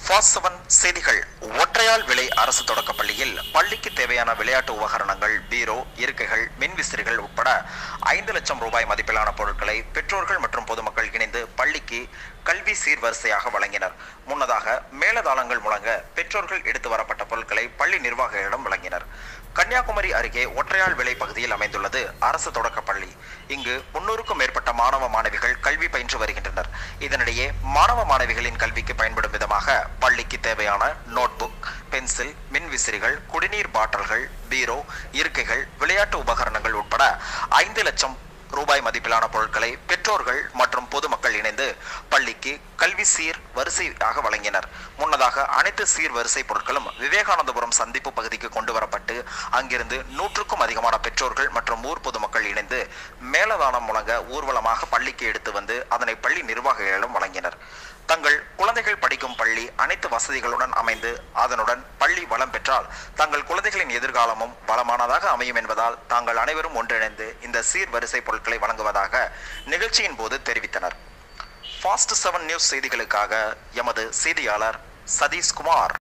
fast seven செய்திகள் ஒற்றையால் விலை அரசு தொடக்கப் பள்ளியில் பள்ளிக்கு தேவையான விளையாட்டு உபகரணங்கள் பீரோ இருக்கைகள் மின்விசிறிகள் உட்பட ஐந்து லட்சம் ரூபாய் மதிப்பிலான பொருட்களை பெற்றோர்கள் மற்றும் பொதுமக்கள் இணைந்து பள்ளிக்கு கல்வி சீர்வரிசையாக வழங்கினர் முன்னதாக மேலதாளங்கள் முழங்க பெற்றோர்கள் எடுத்து வரப்பட்ட பொருட்களை பள்ளி நிர்வாகிகளிடம் வழங்கினர் கன்னியாகுமரி அருகே ஒற்றையாள் விலை பகுதியில் அமைந்துள்ளது அரசு தொடக்கப் பள்ளி இங்கு முன்னூறுக்கும் மேற்பட்ட மாணவ மாணவிகள் கல்வி பயின்று வருகின்றனர் இதனிடையே மாணவ மாணவிகளின் கல்விக்கு பயன்படும் விதமாக பள்ளிக்கு தேவையான நோட்புக் பென்சில் மின்விசிறிகள் குடிநீர் பாட்டில்கள் பீரோ இருக்கைகள் விளையாட்டு உபகரணங்கள் உட்பட ஐந்து லட்சம் ரூபாய் மதிப்பிலான பொருட்களை பெற்றோர்கள் மற்றும் பொதுமக்கள் இணைந்து பள்ளிக்கு கல்வி சீர் வரிசையாக வழங்கினர் முன்னதாக அனைத்து சீர் வரிசை பொருட்களும் விவேகானந்தபுரம் சந்திப்பு பகுதிக்கு கொண்டு வரப்பட்டு அங்கிருந்து நூற்றுக்கும் அதிகமான பெற்றோர்கள் மற்றும் ஊர் பொதுமக்கள் இணைந்து மேலதானம் முழங்க ஊர்வலமாக பள்ளிக்கு எடுத்து வந்து அதனை பள்ளி நிர்வாகிகளிடம் வழங்கினர் தங்கள் குழந்தைகள் படிக்கும் பள்ளி அனைத்து வசதிகளுடன் அமைந்து அதனுடன் பள்ளி வளம் பெற்றால் தங்கள் குழந்தைகளின் எதிர்காலமும் வளமானதாக அமையும் என்பதால் தாங்கள் அனைவரும் ஒன்றிணைந்து இந்த சீர்வரிசை பொருட்களை வழங்குவதாக நிகழ்ச்சியின் போது தெரிவித்தனர் ஃபாஸ்ட் செவன் நியூஸ் செய்திகளுக்காக எமது செய்தியாளர் சதீஷ்குமார்